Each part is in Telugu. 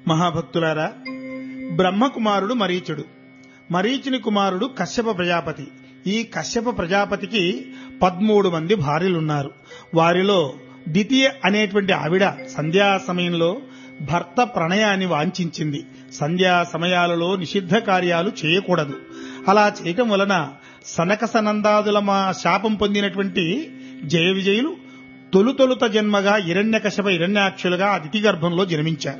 మహాభక్తులారా బ్రహ్మకుమారుడు మరీచుడు మరీచుని కుమారుడు కశ్యప ప్రజాపతి ఈ కశ్యప ప్రజాపతికి పదమూడు మంది భార్యలున్నారు వారిలో ద్వితీయ అనేటువంటి ఆవిడ సంధ్యా సమయంలో భర్త ప్రణయాన్ని వాంఛించింది సంధ్యా సమయాలలో నిషిద్ధ కార్యాలు చేయకూడదు అలా చేయటం వలన సనక సనందాదుల మా శాపం పొందినటువంటి జయ విజయులు తొలుతొలుత జన్మగా హిరణ్యకశప హిరణ్యాక్షులుగా అతిథి గర్భంలో జన్మించారు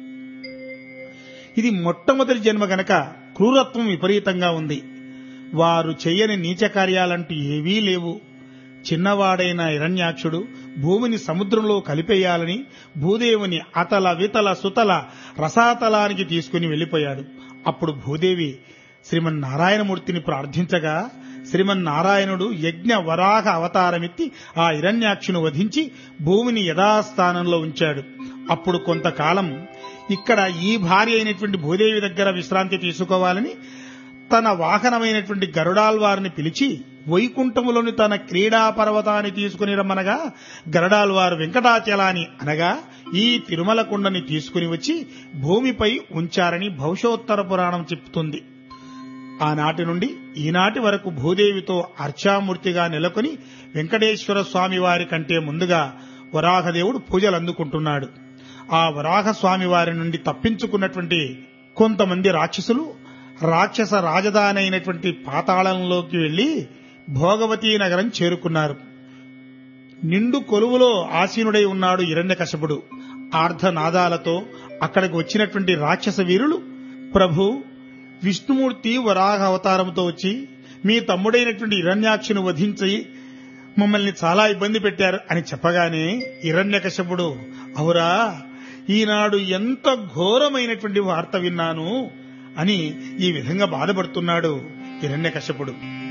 ఇది మొట్టమొదటి జన్మ గనక క్రూరత్వం విపరీతంగా ఉంది వారు చెయ్యని నీచ కార్యాలంటూ ఏవీ లేవు చిన్నవాడైన హిరణ్యాక్షుడు భూమిని సముద్రంలో కలిపేయాలని భూదేవుని అతల వితల సుతల రసాతలానికి తీసుకుని వెళ్లిపోయాడు అప్పుడు భూదేవి శ్రీమన్నారాయణమూర్తిని ప్రార్థించగా శ్రీమన్నారాయణుడు యజ్ఞ వరాహ అవతారమెత్తి ఆ హిరణ్యాక్షును వధించి భూమిని యథాస్థానంలో ఉంచాడు అప్పుడు కొంతకాలం ఇక్కడ ఈ భార్య అయినటువంటి భూదేవి దగ్గర విశ్రాంతి తీసుకోవాలని తన వాహనమైనటువంటి గరుడాల్వారిని పిలిచి వైకుంఠములోని తన క్రీడా పర్వతాన్ని తీసుకుని రమ్మనగా గరుడాల్వారు వెంకటాచలాని అనగా ఈ తిరుమల కొండని తీసుకుని వచ్చి భూమిపై ఉంచారని భవిష్యోత్తర పురాణం చెప్తుంది ఆనాటి నుండి ఈనాటి వరకు భూదేవితో అర్చామూర్తిగా నెలకొని వెంకటేశ్వర స్వామి వారి కంటే ముందుగా వరాహదేవుడు పూజలు అందుకుంటున్నాడు ఆ వరాహ స్వామి వారి నుండి తప్పించుకున్నటువంటి కొంతమంది రాక్షసులు రాక్షస రాజధాని అయినటువంటి పాతాళంలోకి వెళ్లి భోగవతీ నగరం చేరుకున్నారు నిండు కొలువులో ఆసీనుడై ఉన్నాడు హిరణ్యకశపుడు ఆర్ధనాదాలతో అక్కడికి వచ్చినటువంటి రాక్షస వీరులు ప్రభు విష్ణుమూర్తి వరాహ అవతారంతో వచ్చి మీ తమ్ముడైనటువంటి హిరణ్యాక్షును వధించి మమ్మల్ని చాలా ఇబ్బంది పెట్టారు అని చెప్పగానే హిరణ్యకశపుడు అవురా ఈనాడు ఎంత ఘోరమైనటువంటి వార్త విన్నాను అని ఈ విధంగా బాధపడుతున్నాడు హిరణ్యకశపుడు